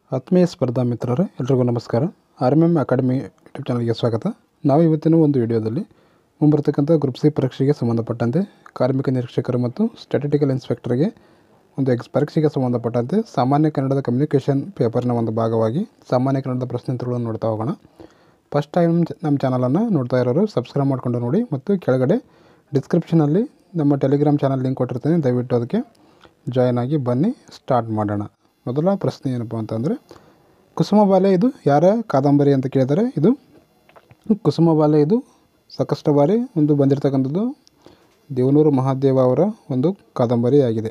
ಆತ್ಮೀಯ ಸ್ಪರ್ಧಾ ಮಿತ್ರರೇ ಎಲ್ರಿಗೂ ನಮಸ್ಕಾರ R M M academy YouTube ಚಾನಲ್ಗೆ ಸ್ವಾಗತ ನಾವು ಇವತ್ತಿನ ಒಂದು ವಿಡಿಯೋದಲ್ಲಿ ಮುಂಬರ್ತಕ್ಕಂಥ ಗ್ರೂಪ್ ಸಿ ಪರೀಕ್ಷೆಗೆ ಸಂಬಂಧಪಟ್ಟಂತೆ ಕಾರ್ಮಿಕ ನಿರೀಕ್ಷಕರು ಮತ್ತು ಸ್ಟ್ಯಾಟಿಟಿಕಲ್ ಇನ್ಸ್ಪೆಕ್ಟರ್ಗೆ ಒಂದು ಎಕ್ಸ್ ಪರೀಕ್ಷೆಗೆ ಸಂಬಂಧಪಟ್ಟಂತೆ ಸಾಮಾನ್ಯ ಕನ್ನಡದ ಕಮ್ಯುನಿಕೇಷನ್ ಪೇಪರ್ನ ಒಂದು ಭಾಗವಾಗಿ ಸಾಮಾನ್ಯ ಕನ್ನಡದ ಪ್ರಶ್ನೋತ್ತರಗಳನ್ನು ನೋಡ್ತಾ ಹೋಗೋಣ ಫಸ್ಟ್ ಟೈಮ್ ನಮ್ಮ ಚಾನಲನ್ನು ನೋಡ್ತಾ ಇರೋರು ಸಬ್ಸ್ಕ್ರೈಬ್ ಮಾಡಿಕೊಂಡು ನೋಡಿ ಮತ್ತು ಕೆಳಗಡೆ ಡಿಸ್ಕ್ರಿಪ್ಷನಲ್ಲಿ ನಮ್ಮ ಟೆಲಿಗ್ರಾಮ್ ಚಾನಲ್ ಲಿಂಕ್ ಕೊಟ್ಟಿರ್ತೀನಿ ದಯವಿಟ್ಟು ಅದಕ್ಕೆ ಜಾಯ್ನ್ ಆಗಿ ಬನ್ನಿ ಸ್ಟಾರ್ಟ್ ಮಾಡೋಣ ಮೊದಲ ಪ್ರಶ್ನೆ ಏನಪ್ಪ ಅಂತಂದರೆ ಕುಸುಮಬಾಲೆ ಇದು ಯಾರ ಕಾದಂಬರಿ ಅಂತ ಕೇಳಿದರೆ ಇದು ಕುಸುಮಬಾಲೆ ಇದು ಸಾಕಷ್ಟು ಬಾರಿ ಒಂದು ಬಂದಿರತಕ್ಕಂಥದ್ದು ದೇವನೂರು ಮಹಾದೇವ ಅವರ ಒಂದು ಕಾದಂಬರಿ ಆಗಿದೆ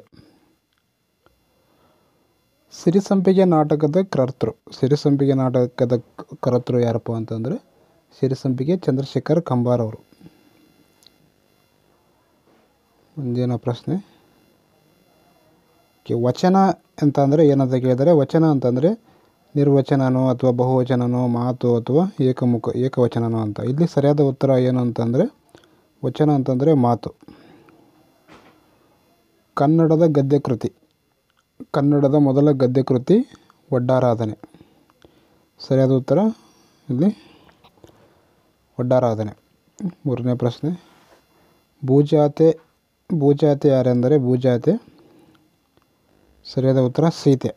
ಸಿರಿಸಂಪಿಗೆ ನಾಟಕದ ಕರ್ತೃ ಸಿರಿಸಂಪಿಗೆ ನಾಟಕದ ಕರ್ತೃ ಯಾರಪ್ಪ ಅಂತಂದರೆ ಸಿರಿಸಂಪಿಗೆ ಚಂದ್ರಶೇಖರ್ ಕಂಬಾರ್ ಅವರು ಮುಂದಿನ ಪ್ರಶ್ನೆ ಓಕೆ ವಚನ ಅಂತ ಅಂದರೆ ಏನಂತ ಕೇಳಿದರೆ ವಚನ ಅಂತಂದರೆ ನಿರ್ವಚನನೋ ಅಥವಾ ಬಹುವಚನನೋ ಮಾತು ಅಥವಾ ಏಕಮುಖ ಏಕವಚನನೋ ಅಂತ ಇಲ್ಲಿ ಸರಿಯಾದ ಉತ್ತರ ಏನು ಅಂತಂದರೆ ವಚನ ಅಂತಂದರೆ ಮಾತು ಕನ್ನಡದ ಗದ್ಯ ಕೃತಿ ಕನ್ನಡದ ಮೊದಲ ಗದ್ಯ ಕೃತಿ ಒಡ್ಡಾರಾಧನೆ ಸರಿಯಾದ ಉತ್ತರ ಇಲ್ಲಿ ಒಡ್ಡಾರಾಧನೆ ಮೂರನೇ ಪ್ರಶ್ನೆ ಭೂಜಾತೆ ಭೂಜಾತೆ ಯಾರೆಂದರೆ ಭೂಜಾತೆ ಸರಿಯಾದ ಉತ್ತರ ಸೀತೆ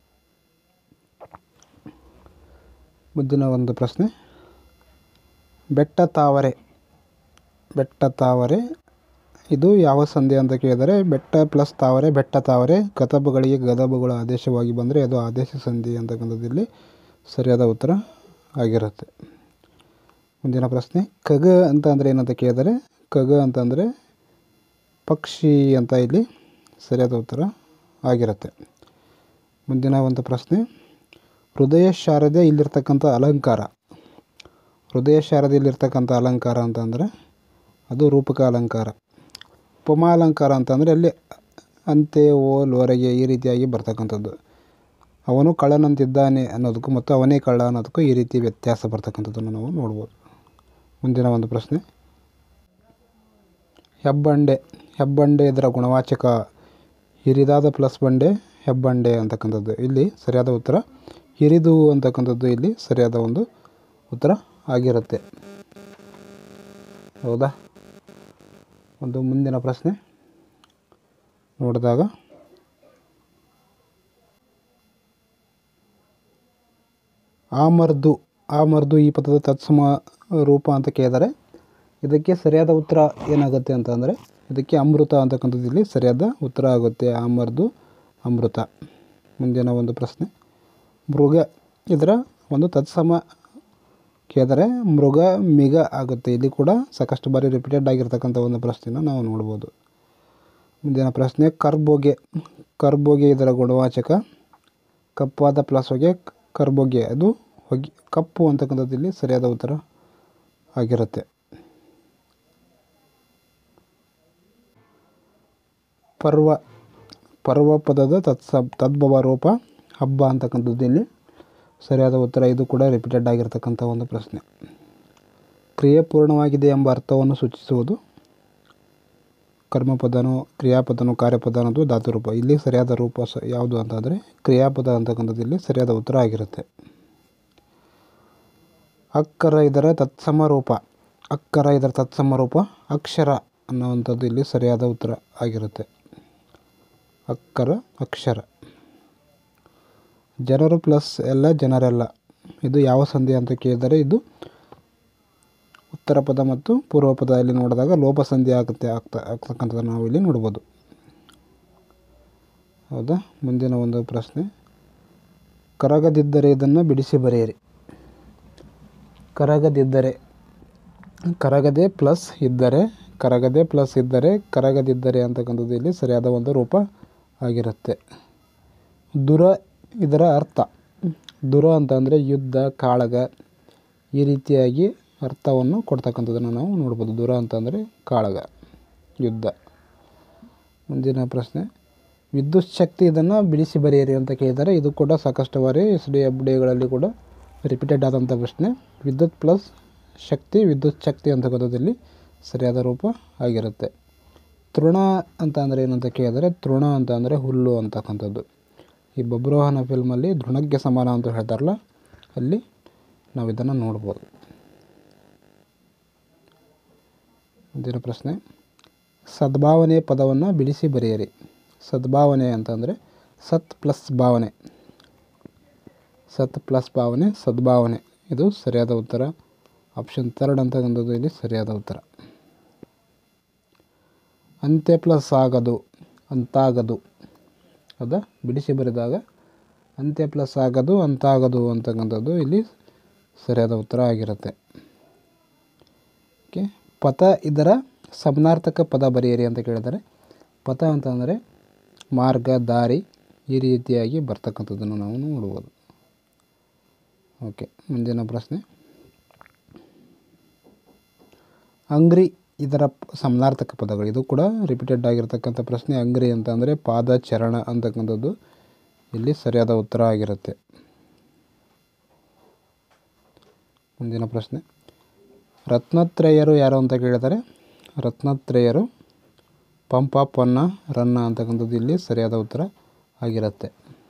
ಮುಂದಿನ ಒಂದು ಪ್ರಶ್ನೆ ಬೆಟ್ಟ ತಾವರೆ ಬೆಟ್ಟ ತಾವರೆ ಇದು ಯಾವ ಸಂಧಿ ಅಂತ ಕೇಳಿದರೆ ಬೆಟ್ಟ ಪ್ಲಸ್ ತಾವರೆ ಬೆಟ್ಟ ತಾವರೆ ಕತಬುಗಳಿಗೆ ಗದಬುಗಳ ಆದೇಶವಾಗಿ ಬಂದರೆ ಅದು ಆದೇಶ ಸಂಧಿ ಅಂತಕ್ಕಂಥದ್ದಲ್ಲಿ ಸರಿಯಾದ ಉತ್ತರ ಆಗಿರುತ್ತೆ ಮುಂದಿನ ಪ್ರಶ್ನೆ ಖಗ ಅಂತ ಅಂದರೆ ಏನಂತ ಕೇಳಿದರೆ ಖಗ ಅಂತಂದರೆ ಪಕ್ಷಿ ಅಂತ ಇಲ್ಲಿ ಸರಿಯಾದ ಉತ್ತರ ಆಗಿರುತ್ತೆ ಮುಂದಿನ ಒಂದು ಪ್ರಶ್ನೆ ಹೃದಯ ಶಾರದೆ ಇಲ್ಲಿರ್ತಕ್ಕಂಥ ಅಲಂಕಾರ ಹೃದಯ ಶಾರದೆಯಲ್ಲಿರ್ತಕ್ಕಂಥ ಅಲಂಕಾರ ಅಂತಂದರೆ ಅದು ರೂಪಕ ಅಲಂಕಾರ ಉಪಮಾಲಂಕಾರ ಅಂತಂದರೆ ಅಲ್ಲಿ ಅಂತೆ ಓಲ್ ಹೊರಗೆ ಈ ರೀತಿಯಾಗಿ ಬರ್ತಕ್ಕಂಥದ್ದು ಅವನು ಕಳ್ಳನಂತಿದ್ದಾನೆ ಅನ್ನೋದಕ್ಕೂ ಮತ್ತು ಅವನೇ ಕಳ್ಳ ಅನ್ನೋದಕ್ಕೂ ಈ ರೀತಿ ವ್ಯತ್ಯಾಸ ಬರ್ತಕ್ಕಂಥದ್ದನ್ನು ನಾವು ನೋಡ್ಬೋದು ಮುಂದಿನ ಒಂದು ಪ್ರಶ್ನೆ ಹೆಬ್ಬಂಡೆ ಹೆಬ್ಬಂಡೆ ಇದರ ಗುಣವಾಚಕ ಹಿರಿದಾದ ಪ್ಲಸ್ ಬಂಡೆ ಹೆಬ್ಬಂಡೆ ಅಂತಕ್ಕಂಥದ್ದು ಇಲ್ಲಿ ಸರಿಯಾದ ಉತ್ತರ ಹಿರಿದು ಅಂತಕ್ಕಂಥದ್ದು ಇಲ್ಲಿ ಸರಿಯಾದ ಒಂದು ಉತ್ತರ ಆಗಿರುತ್ತೆ ಹೌದಾ ಒಂದು ಮುಂದಿನ ಪ್ರಶ್ನೆ ನೋಡಿದಾಗ ಆಮರ್ದು ಆಮರ್ದು ಈ ಪದದ ತತ್ಸಮ ರೂಪ ಅಂತ ಕೇಳಿದರೆ ಇದಕ್ಕೆ ಸರಿಯಾದ ಉತ್ತರ ಏನಾಗುತ್ತೆ ಅಂತಂದರೆ ಇದಕ್ಕೆ ಅಮೃತ ಅಂತಕ್ಕಂಥದ್ದು ಇಲ್ಲಿ ಸರಿಯಾದ ಉತ್ತರ ಆಗುತ್ತೆ ಆಮರ್ದು ಅಮೃತ ಮುಂದಿನ ಒಂದು ಪ್ರಶ್ನೆ ಮೃಗ ಇದರ ಒಂದು ತತ್ಸಮ ಕೇಳಿದರೆ ಮೃಗ ಮಿಗ ಆಗುತ್ತೆ ಇಲ್ಲಿ ಕೂಡ ಸಾಕಷ್ಟು ಬಾರಿ ರಿಪೀಟೆಡ್ ಆಗಿರ್ತಕ್ಕಂಥ ಒಂದು ಪ್ರಶ್ನೆನ ನಾವು ನೋಡ್ಬೋದು ಮುಂದಿನ ಪ್ರಶ್ನೆ ಕರ್ಬೋಗೆ ಕರ್ಬೋಗೆ ಇದರ ಗುಣವಾಚಕ ಕಪ್ಪಾದ ಪ್ಲಸ್ ಹೊಗೆ ಕರ್ಬೋಗೆ ಅದು ಹೊಗೆ ಕಪ್ಪು ಅಂತಕ್ಕಂಥದ್ದು ಇಲ್ಲಿ ಸರಿಯಾದ ಉತ್ತರ ಆಗಿರುತ್ತೆ ಪರ್ವ ಪರ್ವ ಪದದ ತತ್ಸ ತದ್ಭವ ರೂಪ ಹಬ್ಬ ಅಂತಕ್ಕಂಥದ್ದು ಇಲ್ಲಿ ಸರಿಯಾದ ಉತ್ತರ ಇದು ಕೂಡ ರಿಪೀಟೆಡ್ ಆಗಿರ್ತಕ್ಕಂಥ ಒಂದು ಪ್ರಶ್ನೆ ಕ್ರಿಯೆ ಪೂರ್ಣವಾಗಿದೆ ಎಂಬ ಅರ್ಥವನ್ನು ಸೂಚಿಸುವುದು ಕರ್ಮಪದನೋ ಕ್ರಿಯಾಪದನೋ ಕಾರ್ಯಪದ ಅನ್ನೋದು ಧಾತುರೂಪ ಇಲ್ಲಿ ಸರಿಯಾದ ರೂಪ ಸ ಯಾವುದು ಅಂತಂದರೆ ಕ್ರಿಯಾಪದ ಅಂತಕ್ಕಂಥದ್ದು ಇಲ್ಲಿ ಸರಿಯಾದ ಉತ್ತರ ಆಗಿರುತ್ತೆ ಅಕ್ಕರ ಇದರ ತತ್ಸಮ ರೂಪ ಅಕ್ಕರ ಇದರ ತತ್ಸಮ ರೂಪ ಅಕ್ಷರ ಅನ್ನುವಂಥದ್ದು ಇಲ್ಲಿ ಸರಿಯಾದ ಉತ್ತರ ಆಗಿರುತ್ತೆ ಅಕ್ಕರ ಅಕ್ಷರ ಜನರು ಪ್ಲಸ್ ಎಲ್ಲ ಜನರೆಲ್ಲ ಇದು ಯಾವ ಸಂಧಿ ಅಂತ ಕೇಳಿದರೆ ಇದು ಉತ್ತರ ಪದ ಮತ್ತು ಪೂರ್ವ ಪದದಲ್ಲಿ ನೋಡಿದಾಗ ಲೋಪ ಸಂಧಿ ಆಗುತ್ತೆ ಆಗ್ತಾ ಆಗ್ತಕ್ಕಂಥದ್ದನ್ನು ನಾವು ಇಲ್ಲಿ ನೋಡ್ಬೋದು ಹೌದಾ ಮುಂದಿನ ಒಂದು ಪ್ರಶ್ನೆ ಕರಗದಿದ್ದರೆ ಇದನ್ನು ಬಿಡಿಸಿ ಬರೆಯಿರಿ ಕರಗದಿದ್ದರೆ ಕರಗದೆ ಪ್ಲಸ್ ಇದ್ದರೆ ಕರಗದೆ ಪ್ಲಸ್ ಇದ್ದರೆ ಕರಗದಿದ್ದರೆ ಅಂತಕ್ಕಂಥದ್ದು ಇಲ್ಲಿ ಸರಿಯಾದ ಒಂದು ರೂಪ ಆಗಿರುತ್ತೆ ದುರ ಇದರ ಅರ್ಥ ದುರ ಅಂತಂದರೆ ಯುದ್ಧ ಕಾಳಗ ಈ ರೀತಿಯಾಗಿ ಅರ್ಥವನ್ನು ಕೊಡ್ತಕ್ಕಂಥದ್ದನ್ನು ನಾವು ನೋಡ್ಬೋದು ದುರ ಅಂತಂದರೆ ಕಾಳಗ ಯುದ್ಧ ಮುಂದಿನ ಪ್ರಶ್ನೆ ವಿದ್ಯುತ್ ಶಕ್ತಿ ಇದನ್ನು ಬಿಡಿಸಿ ಬರೆಯಿರಿ ಅಂತ ಕೇಳಿದರೆ ಇದು ಕೂಡ ಸಾಕಷ್ಟು ಬಾರಿ ಎಸ್ ಡಿ ಎಫ್ ಡಿಗಳಲ್ಲಿ ಕೂಡ ರಿಪೀಟೆಡ್ ಆದಂಥ ಪ್ರಶ್ನೆ ವಿದ್ಯುತ್ ಪ್ಲಸ್ ಶಕ್ತಿ ವಿದ್ಯುತ್ ಶಕ್ತಿ ಅಂತಕ್ಕಂಥದ್ದಲ್ಲಿ ಸರಿಯಾದ ರೂಪ ಆಗಿರುತ್ತೆ ತೃಣ ಅಂತ ಅಂದರೆ ಏನಂತ ಕೇಳಿದರೆ ತೃಣ ಅಂತ ಅಂದರೆ ಹುಲ್ಲು ಅಂತಕ್ಕಂಥದ್ದು ಈ ಬಬ್ರೋಹನ ಫಿಲ್ಮಲ್ಲಿ ಧೃಣಕ್ಕೆ ಸಮಾನ ಅಂತ ಹೇಳ್ತಾರಲ್ಲ ಅಲ್ಲಿ ನಾವು ಇದನ್ನು ನೋಡ್ಬೋದು ಮುಂದಿನ ಪ್ರಶ್ನೆ ಸದ್ಭಾವನೆ ಪದವನ್ನು ಬಿಡಿಸಿ ಬರೆಯಿರಿ ಸದ್ಭಾವನೆ ಅಂತಂದರೆ ಸತ್ ಪ್ಲಸ್ ಭಾವನೆ ಸತ್ ಪ್ಲಸ್ ಭಾವನೆ ಸದ್ಭಾವನೆ ಇದು ಸರಿಯಾದ ಉತ್ತರ ಆಪ್ಷನ್ ತರ್ಡ್ ಅಂತಕ್ಕಂಥದ್ದು ಇಲ್ಲಿ ಸರಿಯಾದ ಉತ್ತರ ಅಂತ್ಯ ಪ್ಲಸ್ ಆಗದು ಅಂತಾಗದು ಹೌದಾ ಬಿಡಿಸಿ ಬರೆದಾಗ ಅಂತ್ಯ ಪ್ಲಸ್ ಆಗದು ಅಂತಾಗದು ಅಂತಕ್ಕಂಥದ್ದು ಇಲ್ಲಿ ಸರಿಯಾದ ಉತ್ತರ ಆಗಿರುತ್ತೆ ಓಕೆ ಪಥ ಇದರ ಸಮನಾರ್ಥಕ ಪದ ಬರೆಯಿರಿ ಅಂತ ಕೇಳಿದರೆ ಪಥ ಅಂತಂದರೆ ಮಾರ್ಗ ದಾರಿ ಈ ರೀತಿಯಾಗಿ ಬರ್ತಕ್ಕಂಥದ್ದನ್ನು ನಾವು ನೋಡ್ಬೋದು ಓಕೆ ಮುಂದಿನ ಪ್ರಶ್ನೆ ಅಂಗ್ರಿ ಇದರ ಪ್- ಸಮನಾರ್ಥಕ ಪದಗಳು ಇದು ಕೂಡ ರಿಪೀಟೆಡ್ ಆಗಿರ್ತಕ್ಕಂಥ ಪ್ರಶ್ನೆ ಅಂಗ್ರಿ ಅಂತಂದರೆ ಪಾದ ಚರಣ ಅಂತಕ್ಕಂಥದ್ದು ಇಲ್ಲಿ ಸರಿಯಾದ ಉತ್ತರ ಆಗಿರುತ್ತೆ ಮುಂದಿನ ಪ್ರಶ್ನೆ ರತ್ನತ್ರಯರು ಯಾರು ಅಂತ ಕೇಳಿದರೆ ರತ್ನತ್ರಯರು ಪಂಪ ಪೊನ್ನ ರನ್ನ ಅಂತಕ್ಕಂಥದ್ದು ಇಲ್ಲಿ ಸರಿಯಾದ ಉತ್ತರ ಆಗಿರುತ್ತೆ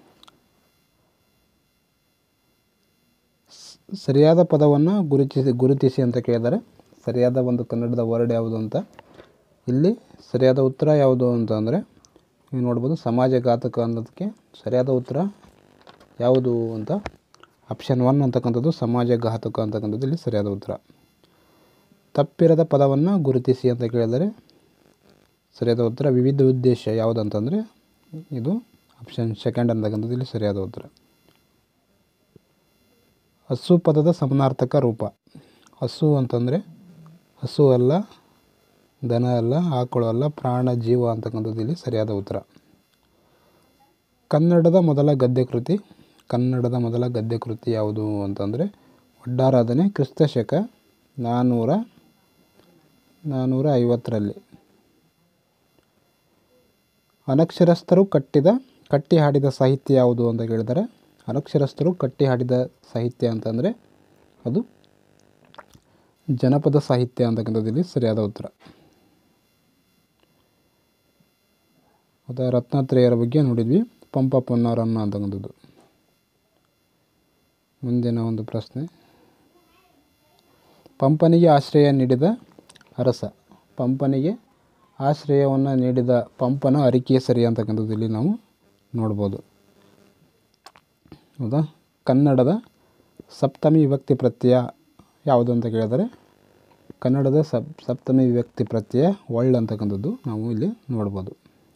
ಸ್- ಸರಿಯಾದ ಪದವನ್ನು ಗುರುತಿಸಿ ಗುರುತಿಸಿ ಅಂತ ಕೇಳಿದರೆ ಸರಿಯಾದ ಒಂದು ಕನ್ನಡದ ವರ್ಡ್ ಯಾವುದು ಅಂತ ಇಲ್ಲಿ ಸರಿಯಾದ ಉತ್ತರ ಯಾವುದು ಅಂತ ಅಂದರೆ ನೀವು ನೋಡ್ಬೋದು ಸಮಾಜಘಾತಕ ಅನ್ನೋದಕ್ಕೆ ಸರಿಯಾದ ಉತ್ತರ ಯಾವುದು ಅಂತ ಆಪ್ಷನ್ ಒನ್ ಅಂತಕ್ಕಂಥದ್ದು ಸಮಾಜಘಾತಕ ಅಂತಕ್ಕಂಥದ್ದು ಇಲ್ಲಿ ಸರಿಯಾದ ಉತ್ತರ ತಪ್ಪಿರದ ಪದವನ್ನು ಗುರುತಿಸಿ ಅಂತ ಕೇಳಿದರೆ ಸರಿಯಾದ ಉತ್ತರ ವಿವಿಧ ಉದ್ದೇಶ ಯಾವುದಂತಂದರೆ ಇದು ಆಪ್ಷನ್ ಸೆಕೆಂಡ್ ಅಂತಕ್ಕಂಥದ್ದು ಇಲ್ಲಿ ಸರಿಯಾದ ಉತ್ತರ ಹಸು ಪದದ ಸಮನಾರ್ಥಕ ರೂಪ ಹಸು ಅಂತಂದರೆ ಹಸು ಅಲ್ಲ ದನ ಅಲ್ಲ ಆಕಳು ಅಲ್ಲ ಪ್ರಾಣ ಜೀವ ಅಂತಕ್ಕಂಥದ್ದು ಇಲ್ಲಿ ಸರಿಯಾದ ಉತ್ತರ ಕನ್ನಡದ ಮೊದಲ ಗದ್ಯ ಕೃತಿ ಕನ್ನಡದ ಮೊದಲ ಗದ್ಯ ಕೃತಿ ಯಾವುದು ಅಂತಂದರೆ ಒಡ್ಡಾರಾಧನೆ ಕ್ರಿಸ್ತ ಶಕ ನಾನ್ನೂರ ನಾನ್ನೂರ ಐವತ್ತರಲ್ಲಿ ಅನಕ್ಷರಸ್ಥರು ಕಟ್ಟಿದ ಕಟ್ಟಿ ಹಾಡಿದ ಸಾಹಿತ್ಯ ಯಾವುದು ಅಂತ ಕೇಳಿದರೆ ಅನಕ್ಷರಸ್ಥರು ಕಟ್ಟಿ ಹಾಡಿದ ಸಾಹಿತ್ಯ ಅಂತಂದರೆ ಅದು ಜನಪದ ಸಾಹಿತ್ಯ ಅಂತಕ್ಕಂಥದ್ದು ಇಲ್ಲಿ ಸರಿಯಾದ ಉತ್ತರ ಮತ್ತು ರತ್ನಾತ್ರೇಯರ ಬಗ್ಗೆ ನೋಡಿದ್ವಿ ಪಂಪ ಪೊನ್ನಾರನ್ನ ಅಂತಕ್ಕಂಥದ್ದು ಮುಂದಿನ ಒಂದು ಪ್ರಶ್ನೆ ಪಂಪನಿಗೆ ಆಶ್ರಯ ನೀಡಿದ ಅರಸ ಪಂಪನಿಗೆ ಆಶ್ರಯವನ್ನು ನೀಡಿದ ಪಂಪನ ಅರಿಕೆ ಸರಿ ಅಂತಕ್ಕಂಥದ್ದು ಇಲ್ಲಿ ನಾವು ನೋಡ್ಬೋದು ಹೌದಾ ಕನ್ನಡದ ಸಪ್ತಮಿ ವಿಭಕ್ತಿ ಪ್ರತ್ಯಯ ಯಾವುದು ಅಂತ ಕೇಳಿದರೆ ಕನ್ನಡದ ಸಪ್ ಸಪ್ತಮಿ ವಿಭಕ್ತಿ ಪ್ರತ್ಯಯ ಒಳ್ಳ ಅಂತಕ್ಕಂಥದ್ದು ನಾವು ಇಲ್ಲಿ ನೋಡ್ಬೋದು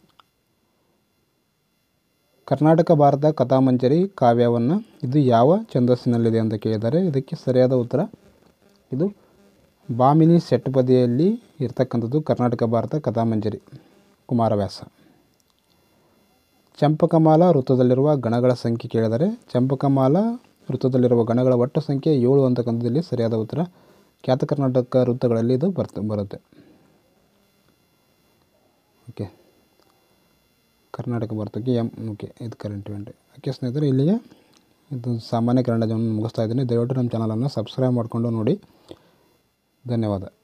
ಕರ್ನಾಟಕ ಭಾರತ ಕಥಾಮಂಜರಿ ಕಾವ್ಯವನ್ನು ಇದು ಯಾವ ಛಂದಸ್ಸಿನಲ್ಲಿದೆ ಅಂತ ಕೇಳಿದರೆ ಇದಕ್ಕೆ ಸರಿಯಾದ ಉತ್ತರ ಇದು ಬಾಮಿನಿ ಸೆಟ್ಪದಿಯಲ್ಲಿ ಇರ್ತಕ್ಕಂಥದ್ದು ಕರ್ನಾಟಕ ಭಾರತ ಕಥಾಮಂಜರಿ ಕುಮಾರವ್ಯಾಸ ಚಂಪಕಮಾಲ ವೃತ್ತದಲ್ಲಿರುವ ಗಣಗಳ ಸಂಖ್ಯೆ ಕೇಳಿದರೆ ಚಂಪಕಮಾಲ ವೃತ್ತದಲ್ಲಿರುವ ಗಣಗಳ ಒಟ್ಟು ಸಂಖ್ಯೆ ಏಳು ಅಂತಕ್ಕಂಥದ್ದಲ್ಲಿ ಸರಿಯಾದ ಉತ್ತರ ಖ್ಯಾತ ಕರ್ನಾಟಕ ವೃತ್ತಗಳಲ್ಲಿ ಇದು ಬರ್ತ ಬರುತ್ತೆ ಓಕೆ ಕರ್ನಾಟಕ ಭಾರತಕ್ಕೆ ಎಮ್ ಓಕೆ ಇದು ಕರೆಂಟ್ ಇವೆಂಟ್ ಓಕೆ ಸ್ನೇಹಿತರೆ ಇಲ್ಲಿಗೆ ಇದು ಸಾಮಾನ್ಯ ಕನ್ನಡ ಜೀವನ ಮುಗಿಸ್ತಾ ಇದ್ದೀನಿ ದಯವಿಟ್ಟು ನಮ್ಮ ಚಾನಲನ್ನು ಸಬ್ಸ್ಕ್ರೈಬ್ ಮಾಡಿಕೊಂಡು ನೋಡಿ ಧನ್ಯವಾದ